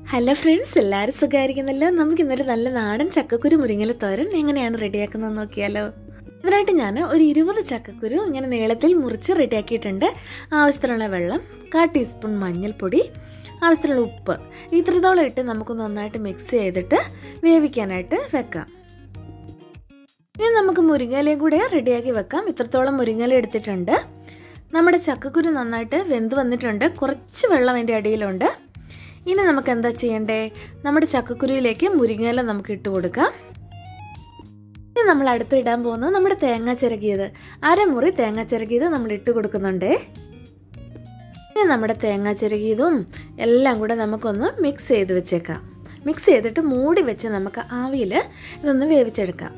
hello friends എല്ലാവരും സുഖമായിരിക്കുന്നല്ലോ നമുക്ക് ഇന്നൊരു നല്ല നാടൻ ചക്കക്കുരു മുരിങ്ങല തോരൻ എങ്ങനെയാണ് റെഡിയാക്കുന്നത് നോക്കിയാലോ അതിനായിട്ട് ഞാൻ ഒരു ഇരുപത് ചക്കക്കുരു ഇങ്ങനെ നീളത്തിൽ മുറിച്ച് റെഡിയാക്കിയിട്ടുണ്ട് ആവശ്യത്തിനുള്ള വെള്ളം കാ ടീസ്പൂൺ മഞ്ഞൾപ്പൊടി ആവശ്യത്തിനുള്ള ഉപ്പ് ഇത്രത്തോളം ഇട്ട് നമുക്ക് നന്നായിട്ട് മിക്സ് ചെയ്തിട്ട് വേവിക്കാനായിട്ട് വെക്കാം ഇനി നമുക്ക് മുരിങ്ങയിലയും കൂടെ റെഡിയാക്കി വെക്കാം ഇത്രത്തോളം മുരിങ്ങയില എടുത്തിട്ടുണ്ട് നമ്മുടെ ചക്കക്കുരു നന്നായിട്ട് വെന്ത് വന്നിട്ടുണ്ട് കുറച്ച് വെള്ളം അതിൻ്റെ അടിയിലുണ്ട് ഇനി നമുക്ക് എന്താ ചെയ്യണ്ടേ നമ്മുടെ ചക്കക്കുരുവിലേക്ക് മുരിങ്ങയില നമുക്ക് ഇട്ട് കൊടുക്കാം ഇനി നമ്മൾ അടുത്ത് ഇടാൻ പോകുന്നത് നമ്മുടെ തേങ്ങ ചിരകിയത് അരമുറി തേങ്ങ ചിരകിയത് നമ്മൾ ഇട്ട് കൊടുക്കുന്നുണ്ടേ ഇനി നമ്മുടെ തേങ്ങ ചിരകിയതും എല്ലാം കൂടെ നമുക്കൊന്ന് മിക്സ് ചെയ്ത് വെച്ചേക്കാം മിക്സ് ചെയ്തിട്ട് മൂടി വെച്ച് നമുക്ക് ആവിയിൽ ഇതൊന്ന് വേവിച്ചെടുക്കാം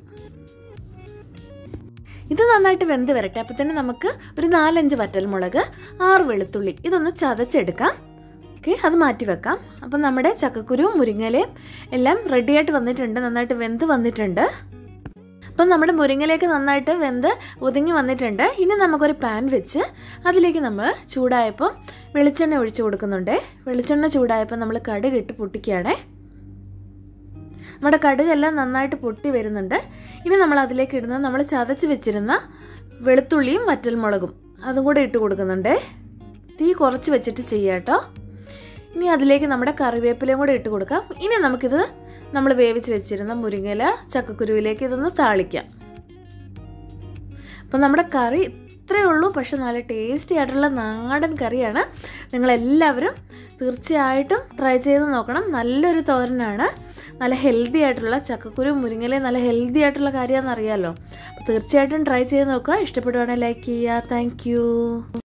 ഇത് നന്നായിട്ട് വെന്ത് വരട്ടെ അപ്പം തന്നെ നമുക്ക് ഒരു നാലഞ്ച് വറ്റൽമുളക് ആറ് വെളുത്തുള്ളി ഇതൊന്ന് ചതച്ചെടുക്കാം ഓക്കെ അത് മാറ്റി വെക്കാം അപ്പം നമ്മുടെ ചക്കക്കുരുവും മുരിങ്ങലയും എല്ലാം റെഡിയായിട്ട് വന്നിട്ടുണ്ട് നന്നായിട്ട് വെന്ത് വന്നിട്ടുണ്ട് അപ്പം നമ്മുടെ മുരിങ്ങലയൊക്കെ നന്നായിട്ട് വെന്ത് ഒതുങ്ങി വന്നിട്ടുണ്ട് ഇനി നമുക്കൊരു പാൻ വെച്ച് അതിലേക്ക് നമ്മൾ ചൂടായപ്പം വെളിച്ചെണ്ണ ഒഴിച്ചു കൊടുക്കുന്നുണ്ട് വെളിച്ചെണ്ണ ചൂടായപ്പോൾ നമ്മൾ കടുക് ഇട്ട് പൊട്ടിക്കുകയാണേ നമ്മുടെ കടുകെല്ലാം നന്നായിട്ട് പൊട്ടി വരുന്നുണ്ട് ഇനി നമ്മൾ അതിലേക്ക് ഇടുന്നത് നമ്മൾ ചതച്ച് വെച്ചിരുന്ന വെളുത്തുള്ളിയും വറ്റൽമുളകും അതും കൂടെ ഇട്ട് കൊടുക്കുന്നുണ്ട് തീ കുറച്ച് വെച്ചിട്ട് ചെയ്യാം കേട്ടോ ഇനി അതിലേക്ക് നമ്മുടെ കറിവേപ്പിലയും കൂടെ ഇട്ട് കൊടുക്കാം ഇനി നമുക്കിത് നമ്മൾ വേവിച്ച് വെച്ചിരുന്ന മുരിങ്ങയില ചക്കക്കുരുവിലേക്ക് ഇതൊന്ന് താളിക്കാം അപ്പം നമ്മുടെ കറി ഇത്രയേ ഉള്ളൂ പക്ഷെ നല്ല ടേസ്റ്റി ആയിട്ടുള്ള നാടൻ കറിയാണ് നിങ്ങളെല്ലാവരും തീർച്ചയായിട്ടും ട്രൈ ചെയ്ത് നോക്കണം നല്ലൊരു തോരനാണ് നല്ല ഹെൽത്തി ആയിട്ടുള്ള ചക്കക്കുരു മുരിങ്ങയില നല്ല ഹെൽത്തി ആയിട്ടുള്ള കാര്യമാണെന്ന് അറിയാമല്ലോ അപ്പോൾ തീർച്ചയായിട്ടും ട്രൈ ചെയ്ത് നോക്കുക ഇഷ്ടപ്പെടുവാണെങ്കിൽ ലൈക്ക് ചെയ്യുക താങ്ക്